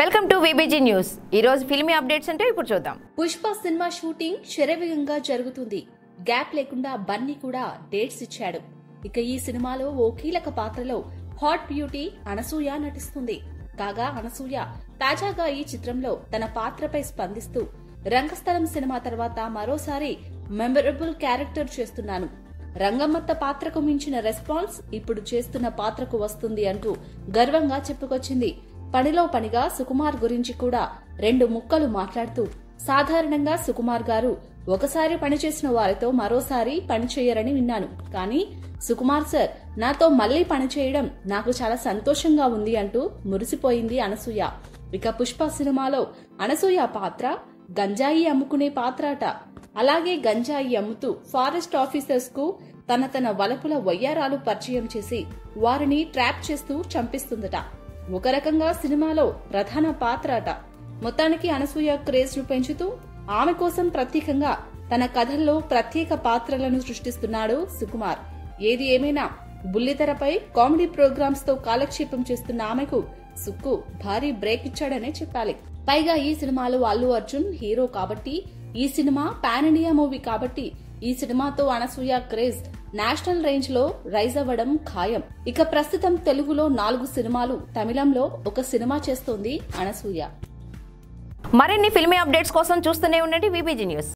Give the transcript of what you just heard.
welcome to VBG news ఈ రోజు filmy updates అంటే ఇప్పుడు చూద్దాం పుష్ప సినిమా షూటింగ్ శరవేగంగా జరుగుతుంది గ్యాప్ లేకుండా బన్నీ కూడా డేట్స్ ఇచ్చాడు ఇక ఈ సినిమాలో ఓ కీలక పాత్రలో హాట్ బ్యూటీ అనసూయ నటిస్తుంది కాగా అనసూయ తాజాగా ఈ చిత్రంలో తన పాత్రపై స్పందిస్తూ రంగస్థలం సినిమా తర్వాత మరోసారి మెమరబుల్ క్యారెక్టర్ చేస్తున్నాను రంగమ్మత్త పాత్రకు మించిన రెస్పాన్స్ ఇప్పుడు చేస్తున్న పాత్రకు వస్తుంది అంటూ గర్వంగా చెప్పుకొచ్చింది పనిలో పనిగా సుకుమార్ గురించి కూడా రెండు ముక్కలు మాట్లాడుతూ సాధారణంగా సుకుమార్ గారు ఒకసారి పనిచేసిన వారితో మరోసారి పనిచేయరని విన్నాను కానీ సుకుమార్ సార్ నాతో మళ్లీ పనిచేయడం నాకు చాలా సంతోషంగా ఉంది అంటూ మురిసిపోయింది అనసూయ ఇక పుష్ప సినిమాలో అనసూయ పాత్ర గంజాయి అమ్ముకునే పాత్ర అట అలాగే గంజాయి అమ్ముతూ ఫారెస్ట్ ఆఫీసర్స్ కు తన తన వలపుల వయ్యారాలు పరిచయం చేసి వారిని ట్రాప్ చేస్తూ చంపిస్తుందట ఒక రకంగా సినిమాలో ప్రధాన పాత్ర అట మొత్తానికి అనసూయ క్రేజ్ ను పెంచుతూ ఆమె కోసం ప్రత్యేకంగా తన కథల్లో ప్రత్యేక పాత్రలను సృష్టిస్తున్నాడు సుకుమార్ ఏది ఏమైనా బుల్లితెరపై కామెడీ ప్రోగ్రామ్స్ తో కాలక్షేపం చేస్తున్న ఆమెకు సుక్కు భారీ బ్రేక్ ఇచ్చాడనే చెప్పాలి పైగా ఈ సినిమాలో అల్లు అర్జున్ హీరో కాబట్టి ఈ సినిమా పాన్ ఇండియా మూవీ కాబట్టి ఈ సినిమాతో అనసూయ క్రేజ్ నేషనల్ రేంజ్ లో రైజ్ అవ్వడం ఖాయం ఇక ప్రస్తుతం తెలుగులో నాలుగు సినిమాలు తమిళంలో ఒక సినిమా చేస్తోంది అనసూయ మరిన్ని ఫిల్మీ అప్డేట్స్ కోసం చూస్తూనే ఉండండి విబిజీ న్యూస్